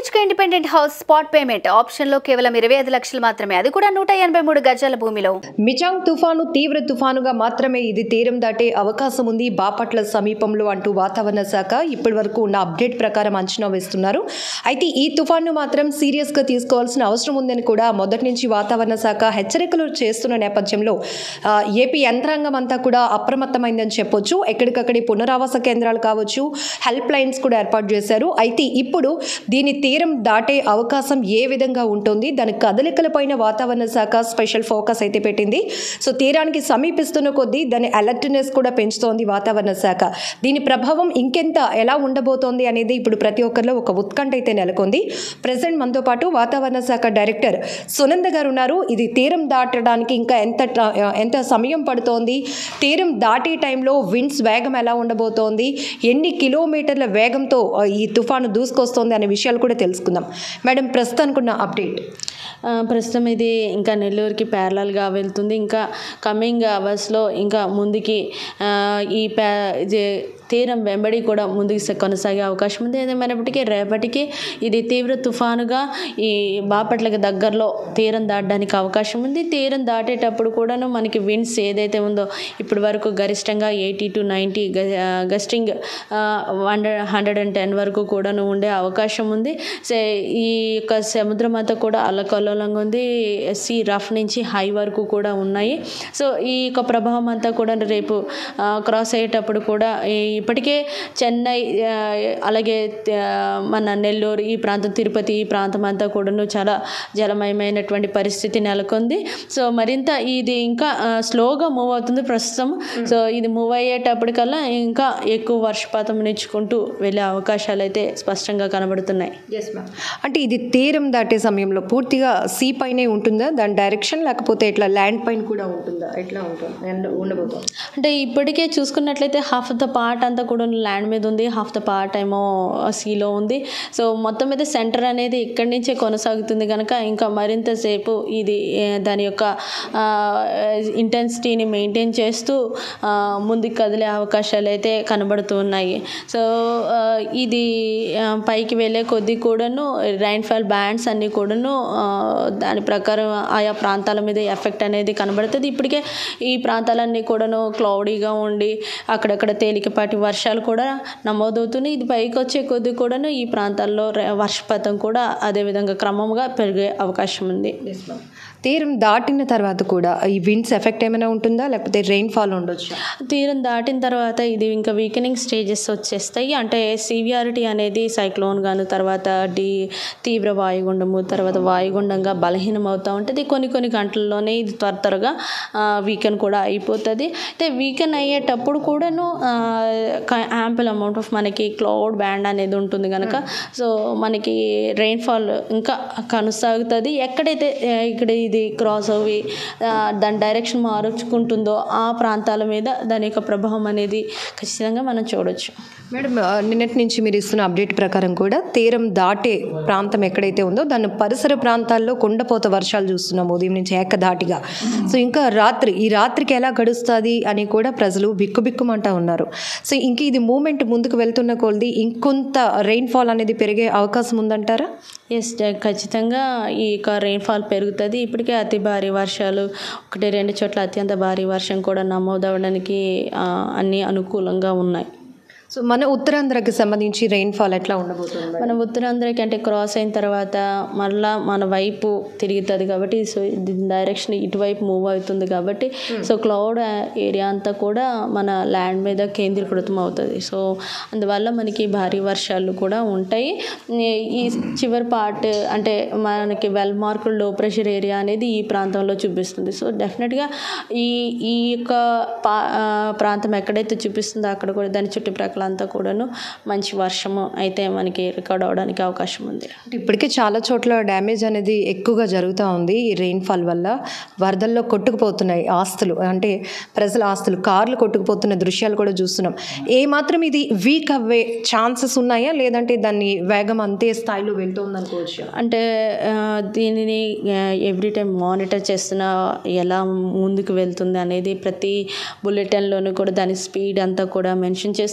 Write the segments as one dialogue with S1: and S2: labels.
S1: BHK independent house spot payment ఆప్షన్లో కేవలం ఇరవై ఐదు లక్షలు మాత్రమే అది కూడా నూట ఎనభై మూడు గజాల భూమిలో
S2: మిచాంగ్ తుఫాను తీవ్ర తుఫానుగా మాత్రమే ఇది తీరం దాటే అవకాశం ఉంది బాపట్ల సమీపంలో అంటూ వాతావరణ శాఖ ఇప్పటి వరకు ఉన్న అప్డేట్ ప్రకారం అంచనా వేస్తున్నారు అయితే ఈ తుఫాను మాత్రం సీరియస్గా తీసుకోవాల్సిన అవసరం ఉందని కూడా మొదటి నుంచి వాతావరణ శాఖ హెచ్చరికలు చేస్తున్న నేపథ్యంలో ఆ, ఏపీ యంత్రాంగం అంతా కూడా అప్రమత్తమైందని చెప్పొచ్చు ఎక్కడికక్కడి పునరావాస కేంద్రాలు కావచ్చు హెల్ప్ లైన్స్ కూడా ఏర్పాటు చేశారు అయితే ఇప్పుడు దీని తీరం దాటే అవకాశం ఏ విధంగా ఉంటుంది దాని కదలికలపైన వాతావరణ శాఖ స్పెషల్ ఫోకస్ అయితే పెట్టింది సో తీరానికి సమీపిస్తున్న కొద్దీ దాని అలర్ట్నెస్ కూడా పెంచుతోంది వాతావరణ శాఖ దీని ప్రభావం ఇంకెంత ఎలా ఉండబోతోంది అనేది ఇప్పుడు ప్రతి ఒక్కరిలో ఒక ఉత్కంఠ అయితే నెలకొంది ప్రజెంట్ మనతో పాటు వాతావరణ శాఖ డైరెక్టర్ సునంద గారు ఉన్నారు ఇది తీరం దాటడానికి ఇంకా ఎంత ట- ఎంత సమయం పడుతోంది తీరం దాటే టైంలో విండ్స్ వేగం ఎలా ఉండబోతోంది ఎన్ని కిలోమీటర్ల వేగంతో ఆ, ఈ తుఫాను దూసుకొస్తోంది అనే విషయాలు కూడా తెలుసుకుందాం మేడం ప్రస్తుతానికి ఉన్న అప్డేట్
S3: ఆ, ప్రస్తుతం ఇది ఇంకా నెల్లూరుకి ప్యారలల్గా వెళ్తుంది ఇంకా కమింగ్ అవర్స్లో ఇంకా ముందుకి ఆ, ఈ ప్యా ఇది తీరం వెంబడి కూడా ముందుకు స- కొనసాగే అవకాశం ఉంది ఏదేమైనప్పటికీ రేపటికి ఇది తీవ్ర తుఫానుగా ఈ బాపట్లకి దగ్గరలో తీరం దాటడానికి అవకాశం ఉంది తీరం దాటేటప్పుడు కూడాను మనకి విండ్స్ ఏదైతే ఉందో ఇప్పటి వరకు గరిష్టంగా eighty to ninety gusting hundred hundred and ten వరకు కూడాను ఉండే అవకాశం ఉంది సే ఈ యొక్క సముద్రం అంతా కూడా అల్లకల్లోలంగా ఉంది సీ రఫ్ నుంచి హై వరకు కూడా ఉన్నాయి సో ఈ యొక్క ప్రభావం అంతా కూడా రేపు ఆ, క్రాస్ అయ్యేటప్పుడు కూడా ఈ- ఇప్పటికే చెన్నై ఆ, అలాగే ఆ, మన నెల్లూరు ఈ ప్రాంతం తిరుపతి ఈ ప్రాంతం అంతా కూడాను చాలా జలమయమైనటువంటి పరిస్థితి నెలకొంది సో మరింత ఇది ఇంకా ఆ, స్లోగా మూవ్ అవుతుంది ప్రస్తుతం సో ఇది మూవ్ అయ్యేటప్పటికల్లా ఇంకా ఎక్కువ వర్షపాతం నేర్చుకుంటూ వెళ్ళే అవకాశాలు అయితే స్పష్టంగా కనబడుతున్నాయి
S2: అంటే ఇది తీరం దాటే సమయంలో పూర్తిగా సీ పైనే ఉంటుందా దాని డైరెక్షన్ లేకపోతే ఇట్లా ల్యాండ్ పైన కూడా ఉంటుందా ఎట్లా ఉంటుంది అండ్ ఉండబోతుంది
S3: అంటే ఇప్పటికే చూసుకున్నట్లయితే హాఫ్ ఆఫ్ ద పార్ట్ అంతా కూడా ల్యాండ్ మీద ఉంది హాఫ్ ద పార్ట్ ఏమో సీలో ఉంది సో మొత్తం మీద సెంటర్ అనేది ఇక్కడి నుంచే కొనసాగుతుంది కనుక ఇంకా మరింత సేపు ఇది ఏ, దాని యొక్క ఇంటెన్సిటీని మెయింటైన్ చేస్తూ ఆ, ముందుకు కదిలే అవకాశాలు అయితే కనబడుతూ ఉన్నాయి సో ఆ, ఇది ఆ, పైకి వెళ్ళే కొద్దీ కూడాను రైన్ఫాల్ బ్యాండ్స్ అన్నీ కూడాను ఆ, దాని ప్రకారం ఆయా ప్రాంతాల మీద ఎఫెక్ట్ అనేది కనబడుతుంది ఇప్పటికే ఈ ప్రాంతాలన్నీ కూడాను క్లౌడీగా ఉండి అక్కడక్కడ తేలికపాటి వర్షాలు కూడా నమోదవుతున్నాయి ఇది పైకి వచ్చే కొద్దీ కూడాను ఈ ప్రాంతాల్లో ర- వర్షపాతం కూడా అదేవిధంగా క్రమంగా పెరిగే అవకాశం ఉంది
S2: తీరం దాటిన తర్వాత కూడా ఈ విండ్స్ ఎఫెక్ట్ ఏమైనా ఉంటుందా లేకపోతే రెయిన్ ఫాల్ ఉండొచ్చు
S3: తీరం దాటిన తర్వాత ఇది ఇంకా వీకెనింగ్ స్టేజెస్ వచ్చేస్తాయి అంటే సివియారిటీ అనేది సైక్లోన్ గాను తర్వాత డి తీవ్ర వాయుగుండము తర్వాత వాయుగుండంగా బలహీనం అవుతూ ఉంటుంది కొన్ని కొన్ని గంటల్లోనే ఇది త్వర త్వరగా వీకెండ్ కూడా అయిపోతుంది అయితే వీకెండ్ అయ్యేటప్పుడు కూడాను యాంపుల్ అమౌంట్ ఆఫ్ మనకి క్లౌడ్ బ్యాండ్ అనేది ఉంటుంది కనుక సో మనకి రెయిన్ఫాల్ ఇంకా కొనసాగుతుంది ఎక్కడైతే ఆ, ఇక్కడ ఇది క్రాస్ అవి ఆ, దాని డైరెక్షన్ మార్చుకుంటుందో ఆ ప్రాంతాల మీద దాని యొక్క ప్రభావం అనేది ఖచ్చితంగా మనం చూడొచ్చు
S2: మేడం ఆ, నిన్నటి నుంచి మీరు ఇస్తున్న అప్డేట్ ప్రకారం కూడా తీరం దాటే ప్రాంతం ఎక్కడైతే ఉందో దాని పరిసర ప్రాంతాల్లో కొండపోత వర్షాలు చూస్తున్నాం ఉదయం నుంచి ఏకధాటిగా సో ఇంకా రాత్రి ఈ రాత్రికి ఎలా గడుస్తుంది అని కూడా ప్రజలు బిక్కుబిక్కుమంటా ఉన్నారు సో ఇంక ఇది మూమెంట్ ముందుకు వెళ్తున్న కొలది ఇంకొంత రెయిన్ఫాల్ అనేది పెరిగే అవకాశం ఉందంటారా
S3: ఎస్ ఖచ్చితంగా ఈ యొక్క రెయిన్ఫాల్ పెరుగుతుంది ఇప్పటికే అతి భారీ వర్షాలు ఒకటి రెండు చోట్ల అత్యంత భారీ వర్షం కూడా నమోదవడానికి ఆ, అన్ని అనుకూలంగా ఉన్నాయి
S2: సో మన ఉత్తరాంధ్రకి సంబంధించి రెయిన్ఫాల్ ఎట్లా ఉండబోతుంది
S3: మన ఉత్తరాంధ్రకి అంటే క్రాస్ అయిన తర్వాత మళ్ళా మన వైపు తిరుగుతుంది కాబట్టి సో దీని డైరెక్షన్ ఇటువైపు మూవ్ అవుతుంది కాబట్టి సో క్లౌడ్ ఏరియా అంతా కూడా మన ల్యాండ్ మీద కేంద్రీకృతం అవుతుంది సో అందువల్ల మనకి భారీ వర్షాలు కూడా ఉంటాయి ఈ- ఈ చివరి పార్ట్ అంటే మనకి well marked low pressure area అనేది ఈ ప్రాంతంలో చూపిస్తుంది సో డెఫినెట్గా ఈ ఈ యొక్క పా ఆ, ప్రాంతం ఎక్కడైతే చూపిస్తుందో అక్కడ కూడా దాని చుట్టుప్రక్కల అంతా కూడాను మంచి వర్షము అయితే మనకి రికార్డ్ అవడానికి అవకాశం ఉంది
S2: అంటే ఇప్పటికే చాలా చోట్ల డ్యామేజ్ అనేది ఎక్కువగా జరుగుతూ ఉంది ఈ రెయిన్ఫాల్ వల్ల వరదల్లో కొట్టుకుపోతున్నాయి ఆస్తులు అంటే ప్రజల ఆస్తులు కార్లు కొట్టుకుపోతున్న దృశ్యాలు కూడా చూస్తున్నాం ఏ మాత్రం ఇది వీక్ అవ్వే ఛాన్సెస్ ఉన్నాయా లేదంటే దాన్ని వేగం అంతే స్థాయిలో వెళ్తుంది అనుకోవచ్చు
S3: అంటే ఆ, దీనిని ఎవ్రీ టైం మానిటర్ చేస్తున్న ఎలా ముందుకు వెళ్తుంది అనేది ప్రతి బులెటిన్లోనూ కూడా దాని స్పీడ్ అంతా కూడా మెన్షన్ చేస్తున్నాం సో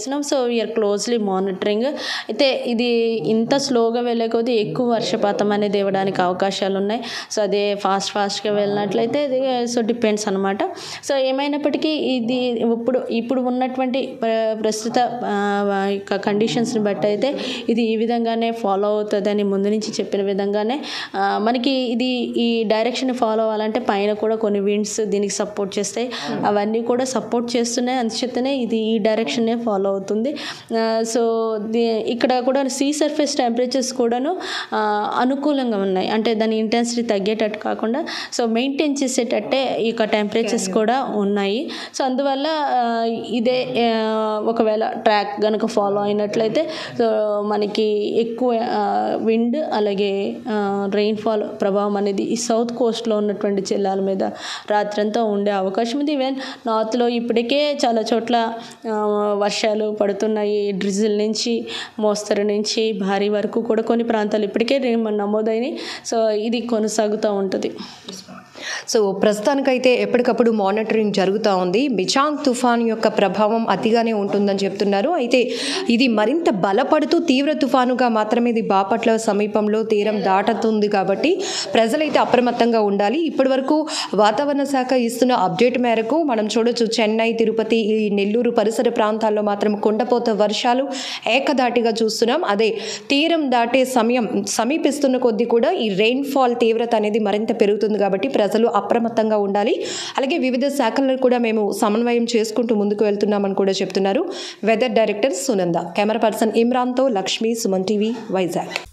S3: వీఆర్ క్లోజ్లీ మానిటరింగ్ అయితే ఇది ఇంత స్లోగా వెళ్ళే కొద్దీ ఎక్కువ వర్షపాతం అనేది ఇవ్వడానికి అవకాశాలు ఉన్నాయి సో అదే ఫాస్ట్ ఫాస్ట్గా వెళ్ళినట్లయితే ఇది సో డిపెండ్స్ అనమాట సో ఏమైనప్పటికీ ఇది ఇప్పుడు ఇప్పుడు ఉన్నటువంటి ప్ర- ప్రస్తుత కండిషన్స్ని బట్టి అయితే ఇది ఈ విధంగానే ఫాలో అవుతుందని ముందు నుంచి చెప్పిన విధంగానే ఆ, మనకి ఇది ఈ డైరెక్షన్ ఫాలో అవ్వాలంటే పైన కూడా కొన్ని విండ్స్ దీనికి సపోర్ట్ చేస్తాయి అవన్నీ కూడా సపోర్ట్ చేస్తున్నాయి అందుచేతనే ఇది ఈ డైరెక్షన్నే ఫాలో అవుతుంది ఆ, సో ది- ఇక్కడ కూడా సీ సర్ఫేస్ టెంపరేచర్స్ కూడాను ఆ, అనుకూలంగా ఉన్నాయి అంటే దాని ఇంటెన్సిటీ తగ్గేటట్టు కాకుండా సో మెయింటైన్ చేసేటట్టే ఈ యొక్క టెంపరేచర్స్ కూడా ఉన్నాయి సో అందువల్ల ఆ, ఇదే ఆ, ఒకవేళ ట్రాక్ కనుక ఫాలో అయినట్లయితే సో మనకి ఎక్కువ విండ్ అలాగే రెయిన్ఫాల్ ప్రభావం అనేది ఈ సౌత్ కోస్ట్లో ఉన్నటువంటి జిల్లాల మీద రాత్రంతా ఉండే అవకాశం ఉంది ఈవెన్ నార్త్లో ఇప్పటికే చాలా చోట్ల ఆ, వర్షాలు పడుతున్నాయి డ్రిజిల్ నుంచి మోస్తరు నుంచి భారీ వరకు కూడా కొన్ని ప్రాంతాలు ఇప్పటికే రే- నమోదైనవి సో ఇది కొనసాగుతూ ఉంటుంది
S2: సో ప్రస్తుతానికైతే ఎప్పటికప్పుడు మానిటరింగ్ జరుగుతూ ఉంది మిచాంగ్ తుఫాన్ యొక్క ప్రభావం అతిగానే ఉంటుందని చెప్తున్నారు అయితే ఇది మరింత బలపడుతూ తీవ్ర తుఫానుగా మాత్రమే ఇది బాపట్ల సమీపంలో తీరం దాటుతుంది కాబట్టి ప్రజలైతే అప్రమత్తంగా ఉండాలి ఇప్పటి వరకు వాతావరణ శాఖ ఇస్తున్న అప్డేట్ మేరకు మనం చూడొచ్చు చెన్నై తిరుపతి ఈ నెల్లూరు పరిసర ప్రాంతాల్లో మాత్రం కుండపోత వర్షాలు ఏకదాటిగా చూస్తున్నాం అదే తీరం దాటే సమయం సమీపిస్తున్న కొద్దీ కూడా ఈ రెయిన్ఫాల్ తీవ్రత అనేది మరింత పెరుగుతుంది కాబట్టి ప్రజలు అప్రమత్తంగా ఉండాలి అలాగే వివిధ శాఖలను కూడా మేము సమన్వయం చేసుకుంటూ ముందుకు వెళ్తున్నామని కూడా చెప్తున్నారు weather director Sunanda camera person ఇమ్రాన్తో లక్ష్మి సుమన్ టీవీ వైజాగ్